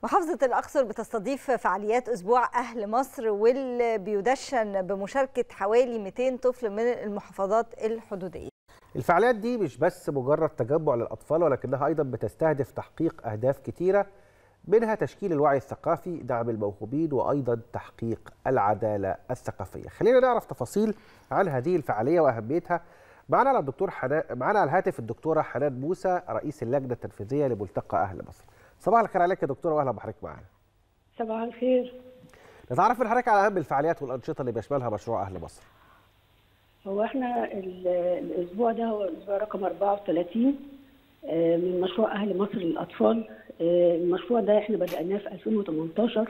محافظة الأقصر بتستضيف فعاليات أسبوع أهل مصر واللي بيدشن بمشاركة حوالي 200 طفل من المحافظات الحدودية الفعاليات دي مش بس مجرد تجمع للأطفال ولكنها أيضا بتستهدف تحقيق أهداف كتيرة منها تشكيل الوعي الثقافي دعم الموهوبين وأيضا تحقيق العدالة الثقافية خلينا نعرف تفاصيل عن هذه الفعالية وأهميتها معنا على الدكتور حنان معنا على الهاتف الدكتورة حنان موسى رئيس اللجنة التنفيذية لملتقى أهل مصر صباح الخير عليك يا دكتوره واهلا بحضرتك معانا صباح الخير نتعرف من حضرتك على اهم الفعاليات والانشطه اللي بيشملها مشروع اهل مصر هو احنا الاسبوع ده هو الاسبوع رقم 34 من مشروع اهل مصر للاطفال المشروع ده احنا بدأناه في 2018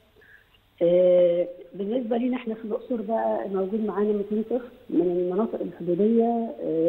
بالنسبة لينا احنا في الأقصر بقى موجود معانا 200 طفل من المناطق الحدودية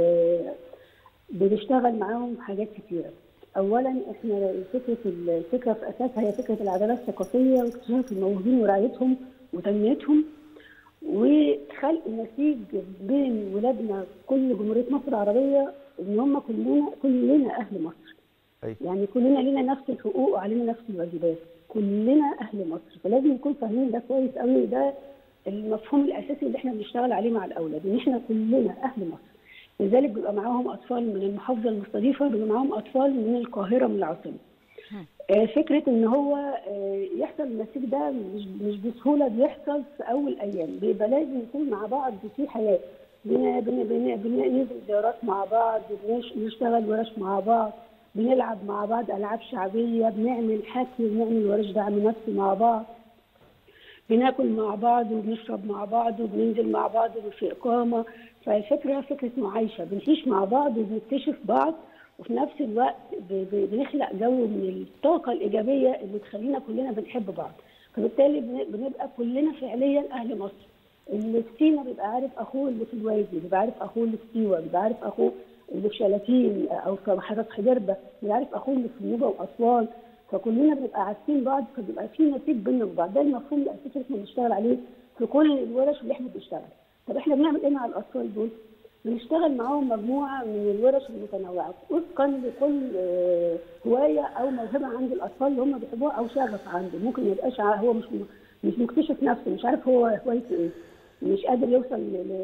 بنشتغل معاهم حاجات كتيرة اولا احنا فكره الفكره في اساسها هي فكره العداله الثقافيه واكتشاف الموهوبين ورعايتهم وتنميتهم وخلق نسيج بين ولادنا كل جمهوريه مصر العربيه ان هم كلنا كلنا اهل مصر. أي. يعني كلنا لنا نفس الحقوق وعلينا نفس الواجبات. كلنا اهل مصر فلازم نكون فاهمين ده كويس قوي ده المفهوم الاساسي اللي احنا بنشتغل عليه مع الاولاد ان احنا كلنا اهل مصر. لذلك بيبقى معاهم اطفال من المحافظه المستضيفه بيبقى معاهم اطفال من القاهره من العاصمه. فكره ان هو يحصل النسيج ده مش مش بسهوله بيحصل في اول ايام بيبقى لازم يكون مع بعض في حياه بن بن بن بننزل زيارات مع بعض بنشتغل ورش مع بعض بنلعب مع بعض العاب شعبيه بنعمل حكي وبنعمل ورش دعم نفسي مع بعض بناكل مع بعض وبنشرب مع بعض وبننزل مع بعض في اقامه فالفكره فكره معايشه بنعيش مع بعض وبنكتشف بعض وفي نفس الوقت بنخلق جو من الطاقه الايجابيه اللي تخلينا كلنا بنحب بعض فبالتالي بنبقى كلنا فعليا اهل مصر اللي في سينا بيبقى عارف اخوه اللي في الوادي بيبقى عارف اخوه اللي في سيوه بيبقى عارف اخوه اللي في شلاتين او في محافظه حجربه بيبقى عارف اخوه اللي في النوبه واسوان فكلنا بنبقى عارفين بعض فبيبقى في نسيج بيننا وبعض ده المفهوم الاساسي اللي احنا بنشتغل عليه في كل الورش اللي احنا بنشتغل طب احنا بنعمل ايه مع الاطفال دول؟ بنشتغل معاهم مجموعه من الورش المتنوعه وفقا لكل هوايه او موهبه عند الاطفال اللي هم بيحبوها او شغف عنده ممكن ما يبقاش هو مش مش مكتشف نفسه مش عارف هو هوايته ايه مش قادر يوصل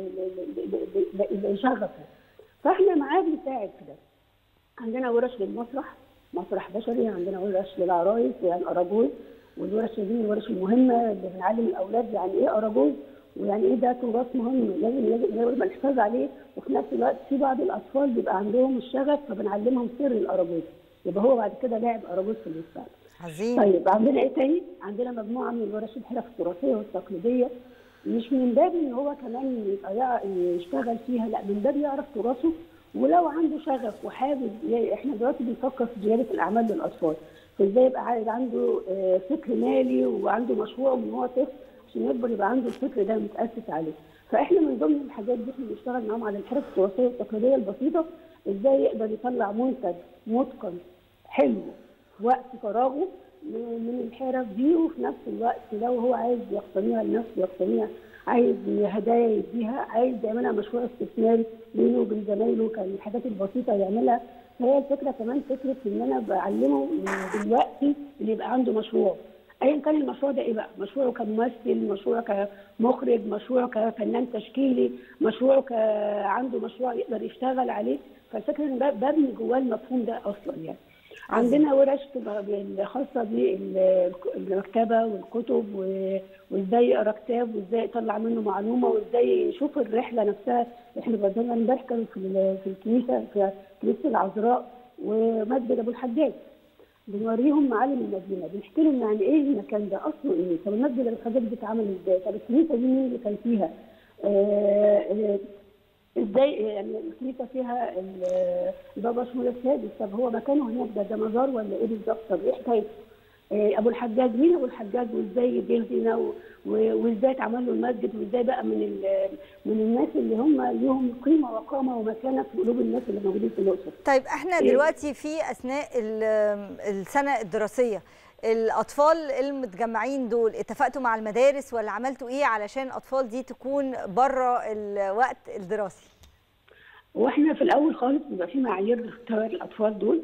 لشغفه فاحنا معاه بنساعد في ده عندنا ورش للمسرح مسرح بشري عندنا ورش للعرايس يعني اراجوز والورش دي من الورش المهمه اللي بنعلم الاولاد يعني ايه اراجوز ويعني ايه ده تراث مهم لازم لازم لازم الحفاظ عليه وفي نفس الوقت في بعض الاطفال بيبقى عندهم الشغف فبنعلمهم سر الاراجوز يبقى هو بعد كده لاعب اراجوز في المستقبل. عظيم طيب عندنا ايه تاني؟ عندنا مجموعه من الورش الحرف التراثيه والتقليديه مش من باب ان هو كمان يبقى يشتغل فيها لا من باب يعرف تراثه ولو عنده شغف وحابب احنا دلوقتي بنفكر في زياده الاعمال للاطفال فازاي يبقى عنده فكر مالي وعنده مشروع من هو طفل عشان يكبر يبقى عنده الفكر ده متاسس عليه فاحنا من ضمن الحاجات دي احنا بنشتغل معاهم على الحرف التراثيه والتقليديه البسيطه ازاي يقدر يطلع منتج متقن حلو في وقت فراغه من الحرف دي وفي نفس الوقت لو هو عايز يقتنيها لنفسه يقتنيها عايز هدايا يديها عايز يعملها مشروع استثماري بينه وبين زمايله كان الحاجات البسيطه يعملها فهي الفكره كمان فكره ان انا بعلمه دلوقتي اللي يبقى عنده مشروع ايا كان المشروع ده ايه بقى مشروعه كممثل مشروعه كمخرج مشروعه كفنان تشكيلي مشروعه ك عنده مشروع يقدر يشتغل عليه فالفكره ان ببني جواه المفهوم ده اصلا يعني عندنا ورش خاصه بالمكتبه والكتب وازاي يقرا كتاب وازاي يطلع منه معلومه وازاي يشوف الرحله نفسها احنا بدلنا امبارح كانوا في في الكنيسه في كنيسه العذراء ومسجد ابو الحجاج بنوريهم معالم المدينه بنحكي لهم يعني ايه المكان ده اصله ايه طب المسجد ابو الحجاج دي اتعمل ازاي طب الكنيسه دي مين اللي كان فيها آه ازاي يعني الكنيسه فيها البابا شمول السادس طب هو مكانه هناك ده ده مزار ولا ايه بالظبط طب ايه حكايته؟ ابو الحجاج مين ابو الحجاج وازاي جه هنا وازاي اتعمل له المسجد وازاي بقى من من الناس اللي هم ليهم قيمه وقامه ومكانه في قلوب الناس اللي موجودين في الاقصر. طيب احنا دلوقتي في اثناء السنه الدراسيه الاطفال المتجمعين دول اتفقتوا مع المدارس ولا عملتوا ايه علشان الاطفال دي تكون بره الوقت الدراسي؟ واحنا في الاول خالص بيبقى في معايير لاختيار الاطفال دول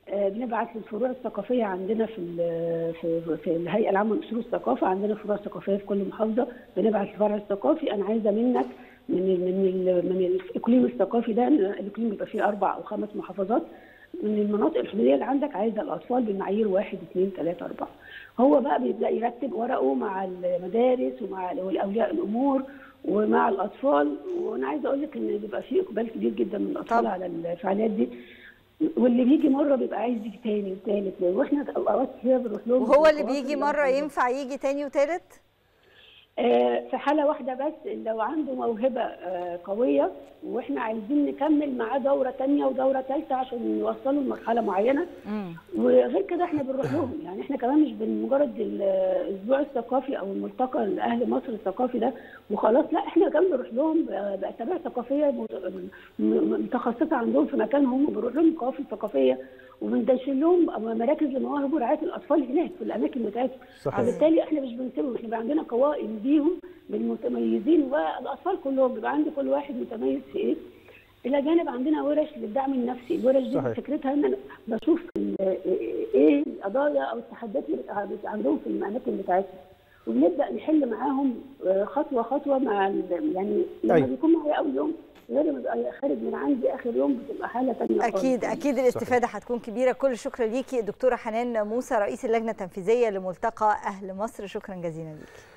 آه، بنبعت للفروع الثقافيه عندنا في ال- في في الهيئه العامه لاصول الثقافه عندنا فروع ثقافيه في كل محافظه بنبعت الفرع الثقافي انا عايزه منك من ال من ال من الاقليم الثقافي ده الاقليم بيبقى فيه اربع او خمس محافظات من المناطق الحدوديه اللي عندك عايزه الاطفال بالمعايير واحد اثنين ثلاثه اربعه هو بقى بيبدا يرتب ورقه مع المدارس ومع اولياء الامور ومع الاطفال وانا عايزه اقول لك ان بيبقى فيه اقبال كبير جدا من الاطفال طبعا. على الفعاليات دي واللي بيجي مره بيبقى عايز يجي تاني وتالت واحنا اوقات كتير بنروح لهم وهو اللي بالخواطر بيجي مره والحاجات. ينفع يجي تاني وتالت آه، في حاله واحده بس لو عنده موهبه آه، قويه واحنا عايزين نكمل معاه دوره تانية ودوره ثالثه عشان نوصله لمرحله معينه مم. وغير كده احنا بنروح لهم يعني احنا كمان مش بمجرد الاسبوع الثقافي او الملتقى لاهل مصر الثقافي ده وخلاص لا احنا كمان بنروح لهم ب- باسابيع ثقافيه مت- م- متخصصه عندهم في مكانهم وبنروح لهم قوافل ثقافيه وبندشن لهم مراكز لمواهب ورعايه الاطفال هناك في الاماكن بتاعتهم صحيح. فبالتالي احنا مش بنسيبهم احنا بيبقى عندنا قوائم بيهم بالمتميزين والاطفال كلهم بيبقى عندي كل واحد متميز في ايه الى جانب عندنا ورش للدعم النفسي الورش دي صحيح. فكرتها ان انا بشوف ال- ايه القضايا او التحديات اللي بت- بت- عندهم في الاماكن بتاعتهم وبنبدا نحل معاهم آه، خطوه خطوه مع ال- يعني لما أيوة. بيكون معايا اول يوم غير ما بيبقى خارج من عندي اخر يوم بتبقى حاله ثانيه اكيد اكيد الاستفاده هتكون كبيره كل الشكر ليكي دكتوره حنان موسى رئيس اللجنه التنفيذيه لملتقى اهل مصر شكرا جزيلا ليكي